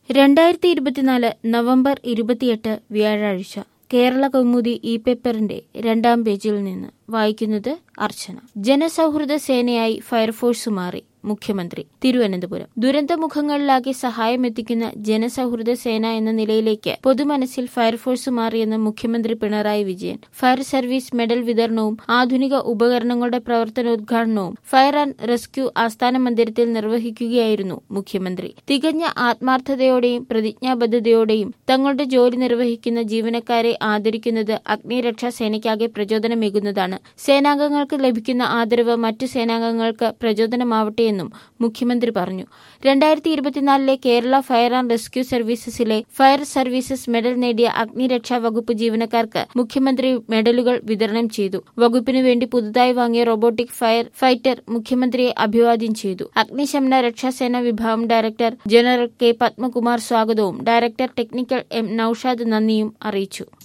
രണ്ടായിരത്തി ഇരുപത്തിനാല് നവംബർ ഇരുപത്തിയെട്ട് വ്യാഴാഴ്ച കേരള കൗമുദി ഇ പേപ്പറിന്റെ രണ്ടാം പേജിൽ നിന്ന് വായിക്കുന്നത് അർച്ചന ജനസൗഹൃദ സേനയായി ഫയർഫോഴ്സ് മാറി മുഖ്യമന്ത്രി തിരുവനന്തപുരം ദുരന്തമുഖങ്ങളിലാകെ സഹായമെത്തിക്കുന്ന ജനസൗഹൃദ സേന എന്ന നിലയിലേക്ക് പൊതുമനസ്സിൽ ഫയർഫോഴ്സ് മാറിയെന്ന് മുഖ്യമന്ത്രി Pinarayi Vijayan fire service medal വിതരണവും ആധുനിക ഉപകരണങ്ങളുടെ പ്രവർത്തനോദ്ഘാടനവും ഫയർ ആൻഡ് റെസ്ക്യൂ ആസ്ഥാന മന്ദിരത്തിൽ നിർവഹിക്കുകയായിരുന്നു മുഖ്യമന്ത്രി തികഞ്ഞ ആത്മാർത്ഥതയോടെയും പ്രതിജ്ഞാബദ്ധതയോടെയും തങ്ങളുടെ ജോലി നിർവഹിക്കുന്ന ജീവനക്കാരെ ആദരിക്കുന്നത് അഗ്നിരക്ഷാ സേനയ്ക്കാകെ പ്രചോദനമേകുന്നതാണ് സേനാംഗങ്ങൾക്ക് ലഭിക്കുന്ന ആദരവ് മറ്റു സേനാംഗങ്ങൾക്ക് പ്രചോദനമാവട്ടെയെന്നും മുഖ്യമന്ത്രി പറഞ്ഞു രണ്ടായിരത്തി ഇരുപത്തിനാലിലെ കേരള ഫയർ ആൻഡ് റെസ്ക്യൂ സർവീസസിലെ ഫയർ സർവീസസ് മെഡൽ നേടിയ അഗ്നിരക്ഷാ വകുപ്പ് ജീവനക്കാർക്ക് മുഖ്യമന്ത്രി മെഡലുകൾ വിതരണം ചെയ്തു വകുപ്പിനു വേണ്ടി പുതുതായി വാങ്ങിയ റോബോട്ടിക് ഫയർ ഫൈറ്റർ മുഖ്യമന്ത്രിയെ അഭിവാദ്യം ചെയ്തു അഗ്നിശമന രക്ഷാസേന വിഭാഗം ഡയറക്ടർ ജനറൽ കെ പത്മകുമാർ സ്വാഗതവും ഡയറക്ടർ ടെക്നിക്കൽ എം നൌഷാദ് നന്ദിയും അറിയിച്ചു